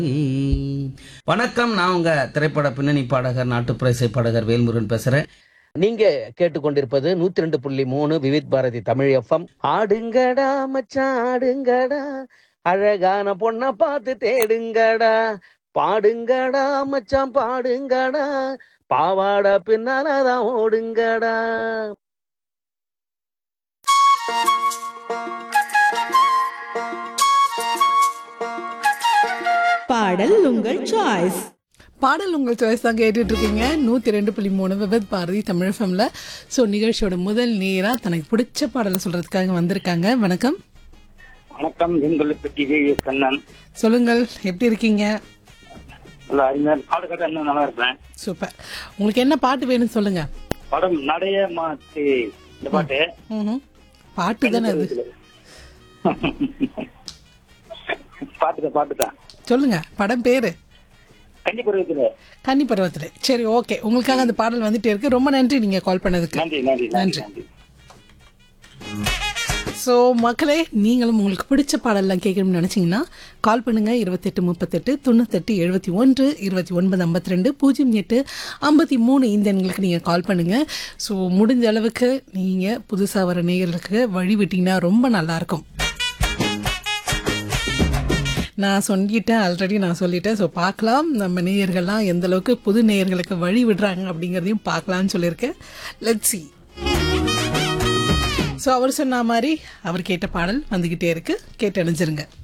வணக்கம் நான் உங்க திரைப்பட பின்னணி பாடகர் நாட்டுப்புற இசை பாடகர் வேல்முருகன் பேசுறேன் நீங்க கேட்டுக்கொண்டிருப்பது நூத்தி ரெண்டு புள்ளி மூணு விவித் பாரதி தமிழ் எஃப்எம் ஆடுங்கடா மச்சான் ஆடுங்கடா அழகான பொண்ண பார்த்து தேடுங்கடா பாடுங்கடா மச்சான் பாடுங்கடா பாவாடை பின்னாலதான் ஓடுங்கடா பாடல் உங்கள் சாய்ஸ் பாடல் உங்கள் சாய்ஸ் தான் கேட்டுட்டு இருக்கீங்க நூற்றி ரெண்டு புள்ளி மூணு விபத் பாரதி தமிழ் ஃபம்ல ஸோ நிகழ்ச்சியோட முதல் நேரா தனக்கு பிடிச்ச பாடலை சொல்றதுக்காக வந்திருக்காங்க வணக்கம் வணக்கம் எங்களுக்கு டிவி கண்ணன் சொல்லுங்கள் எப்படி இருக்கீங்க நல்ல அறிஞர் பாடு கேட்டா இன்னும் நல்லா இருப்பேன் சூப்பர் உங்களுக்கு என்ன பாட்டு வேணும்னு சொல்லுங்க படம் நடைய மாத்தி இந்த பாட்டு ம்ஹும். பாட்டு தானே அது பாட்டுதான் பாட்டுதான் சொல்லுங்க படம் பேரு கன்னி பருவத்துல கன்னி பருவத்தில் சரி ஓகே உங்களுக்காக அந்த பாடல் வந்துட்டே இருக்கு ரொம்ப நன்றி நீங்க கால் பண்ணதுக்கு நன்றி நன்றி நன்றி நன்றி. நன்றி ஸோ மக்களே நீங்களும் உங்களுக்கு பிடிச்ச பாடல்லாம் கேட்கணும்னு நினச்சிங்கன்னா கால் பண்ணுங்கள் இருபத்தெட்டு முப்பத்தெட்டு தொண்ணூத்தெட்டு எழுபத்தி ஒன்று இருபத்தி ஒன்பது ஐம்பத்தி ரெண்டு பூஜ்ஜியம் எட்டு ஐம்பத்தி மூணு இந்த எண்களுக்கு நீங்கள் கால் பண்ணுங்கள் ஸோ முடிஞ்ச அளவுக்கு நீங்கள் புதுசாக வர நேயர்களுக்கு வழி விட்டிங்கன்னா ரொம்ப நல்லாயிருக்கும் நான் சொல்லிட்டேன் ஆல்ரெடி நான் சொல்லிட்டேன் ஸோ பார்க்கலாம் நம்ம நேயர்கள்லாம் எந்த அளவுக்கு புது நேயர்களுக்கு வழி விடுறாங்க அப்படிங்கிறதையும் பார்க்கலாம்னு சொல்லியிருக்கேன் லெட் சி ஸோ அவர் சொன்ன மாதிரி அவர் கேட்ட பாடல் வந்துக்கிட்டே இருக்கு கேட்டு அணிஞ்சிருங்க